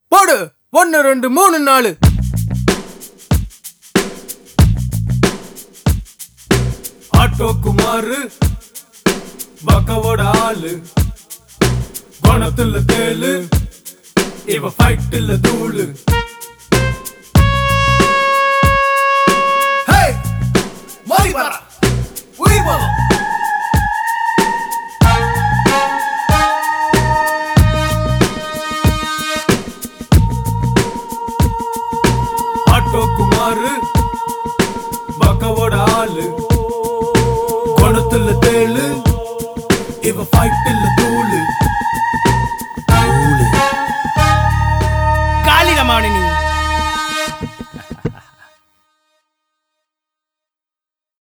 போடு ஒன்னு ரெண்டு மூணு நாலு ஆட்டோ குமாரு பக்கவோட ஆளு குணத்துல தேளு இவ ஃபைட்டில் தூளு ஹே மோதி பாரா உயிர் போதும் ஆட்டோ குமாரு பக்கவோட ஆளு குணத்துல தேளு இவ ஃபைட்டில் தூளு